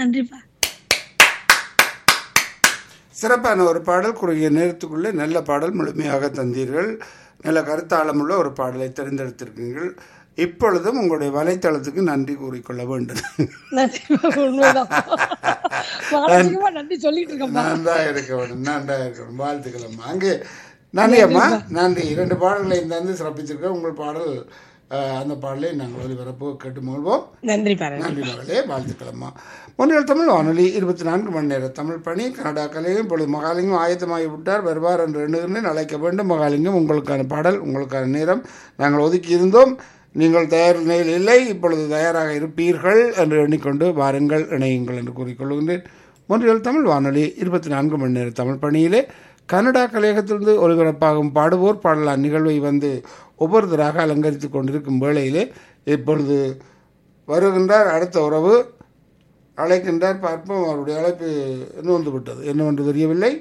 நன்றிப்பா சிறப்பான ஒரு பாடல் குறுகிய நேரத்துக்குள்ளே நல்ல பாடல் முழுமையாக தந்தீர்கள் நல்ல கருத்தாளமுள்ள ஒரு பாடலை தேர்ந்தெடுத்திருக்கீர்கள் இப்பொழுதும் உங்களுடைய வலைத்தளத்துக்கு நன்றி கூறிக்கொள்ள வேண்டும் நன்றிப்பா உண்மைதான் மானசீகமா நன்றி சொல்லிட்டு இருக்கேன்ப்பா நன்றாக இருக்க வேண்டும் நன்றாக இருக்க வேண்டும் வாழ்த்துக்கள் அம்மா அங்கே நன்றி அம்மா நன்றி இரண்டு பாடல்களை தந்து சிறப்பிச்சிருக்க உங்கள் பாடல் அஹ், அந்த பாடலை நாங்கள் ஒலிபரப்பு கேட்டு மகிழ்வோம் நன்றி பாருங்க நன்றி மகளே வாழ்த்துக்கள் அம்மா முன்னில் தமிழ் வானொலி இருபத்தி நான்கு மணி நேர தமிழ் பணி கனடா கலையும் இப்பொழுது மகாலிங்கம் ஆயத்தமாகி விட்டார் வருவார் என்று எண்ணுகிறேன் அழைக்க வேண்டும் மகாலிங்கம் உங்களுக்கான பாடல் உங்களுக்கான நேரம் நாங்கள் ஒதுக்கி இருந்தோம் நீங்கள் தயார் நிலையில் இல்லை இப்பொழுது தயாராக இருப்பீர்கள் என்று எண்ணிக்கொண்டு வாருங்கள் இணையுங்கள் என்று கூறிக்கொள்கின்றேன் முன்றில் தமிழ் வானொலி இருபத்தி நான்கு மணி நேர தமிழ் பணியிலே கனடா கலையகத்திலிருந்து ஒலிபரப்பாகும் பாடுவோர் பாடலான் நிகழ்வை வந்து ஒவ்வொருத்தராக அலங்கரித்து கொண்டிருக்கும் வேளையிலே இப்பொழுது வருகின்றார் அடுத்த உறவு அழைக்கின்றார் பார்ப்போம் அவருடைய அழைப்பு நோந்து விட்டது என்னவென்று தெரியவில்லை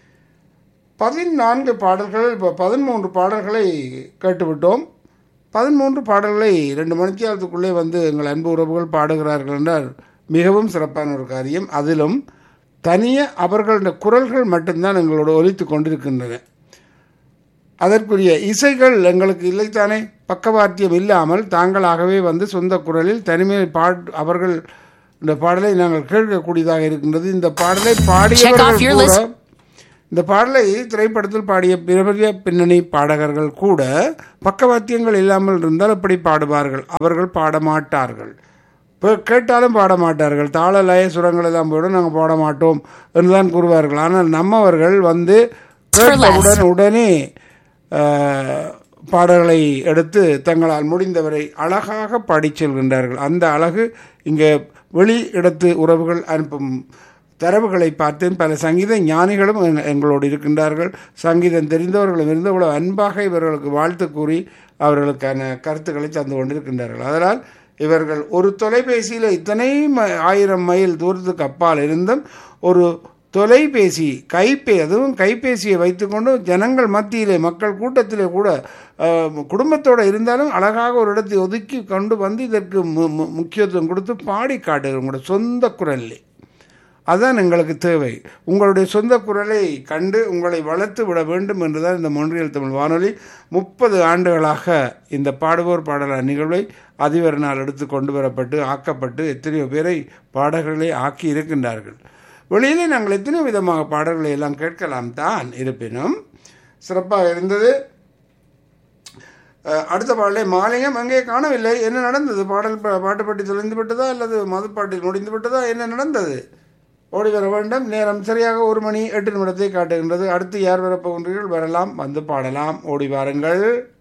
பதினான்கு பாடல்கள் இப்போ பதிமூன்று பாடல்களை கேட்டுவிட்டோம் பதிமூன்று பாடல்களை ரெண்டு மணித்தியாலத்துக்குள்ளே வந்து எங்கள் அன்பு உறவுகள் பாடுகிறார்கள் என்றால் மிகவும் சிறப்பான ஒரு காரியம் அதிலும் தனியே அவர்களுடைய குரல்கள் மட்டும்தான் எங்களோடு ஒலித்து கொண்டிருக்கின்றன அதற்குரிய இசைகள் எங்களுக்கு இல்லைத்தானே பக்கவாத்தியம் இல்லாமல் தாங்களாகவே வந்து சொந்த குரலில் தனிமையில் பாட் அவர்கள் இந்த பாடலை நாங்கள் கேட்கக்கூடியதாக இருக்கின்றது இந்த பாடலை பாடியவர்கள் கூட இந்த பாடலை திரைப்படத்தில் பாடிய பெரிய பின்னணி பாடகர்கள் கூட பக்கவாத்தியங்கள் இல்லாமல் இருந்தால் எப்படி பாடுவார்கள் அவர்கள் பாட மாட்டார்கள் இப்போ கேட்டாலும் பாட மாட்டார்கள் தாள லய சுரங்கள் எல்லாம் போட நாங்கள் பாட மாட்டோம் என்றுதான் கூறுவார்கள் ஆனால் நம்மவர்கள் வந்து கேட்டவுடன் உடனே அஹ், பாடல்களை எடுத்து தங்களால் முடிந்தவரை அழகாக பாடிச் செல்கின்றார்கள் அந்த அழகு இங்கே வெளி இடத்து உறவுகள் அனுப்பும் தரவுகளை பார்த்தேன் பல சங்கீத ஞானிகளும் எங்க- எங்களோடு இருக்கின்றார்கள் சங்கீதம் தெரிந்தவர்களும் இருந்து இவ்வளவு அன்பாக இவர்களுக்கு வாழ்த்து கூறி அவர்களுக்கான கருத்துக்களை தந்து கொண்டிருக்கின்றார்கள் அதனால் இவர்கள் ஒரு தொலைபேசியில் இத்தனை ம- ஆயிரம் மைல் தூரத்துக்கு அப்பால் இருந்தும் ஒரு தொலைபேசி கைபே அதுவும் கைபேசியை வைத்துக்கொண்டு ஜனங்கள் மத்தியிலே மக்கள் கூட்டத்திலே கூட அஹ், குடும்பத்தோடு இருந்தாலும் அழகாக ஒரு இடத்தை ஒதுக்கி கொண்டு வந்து இதற்கு மு- மு- முக்கியத்துவம் கொடுத்து பாடி காட்டுகிறோம் உங்களோட சொந்த குரல்லே அதுதான் எங்களுக்கு தேவை உங்களுடைய சொந்த குரலை கண்டு உங்களை வளர்த்து விட வேண்டும் என்றுதான் இந்த மொன்றியல் தமிழ் வானொலி முப்பது ஆண்டுகளாக இந்த பாடுவோர் பாடலார் நிகழ்வை அதிபர் நாள் எடுத்து கொண்டு வரப்பட்டு ஆக்கப்பட்டு எத்தனையோ பேரை பாடகர்களை ஆக்கி இருக்கின்றார்கள் வெளியிலே நாங்கள் எத்தனையோ விதமாக பாடல்களை எல்லாம் கேட்கலாம் தான் இருப்பினும் சிறப்பாக இருந்தது அஹ், அடுத்த பாடலை மாலிங்கம் அங்கே காணவில்லை என்ன நடந்தது பாடல் ப- பாட்டு பாட்டி தொலைந்து விட்டதா அல்லது மதுப்பாட்டில் முடிந்து விட்டதா என்ன நடந்தது ஓடி வர வேண்டும் நேரம் சரியாக ஒரு மணி எட்டு நிமிடத்தை காட்டுகின்றது அடுத்து யார் வரப்போகின்றீர்கள் வரலாம் வந்து பாடலாம் ஓடி வாருங்கள்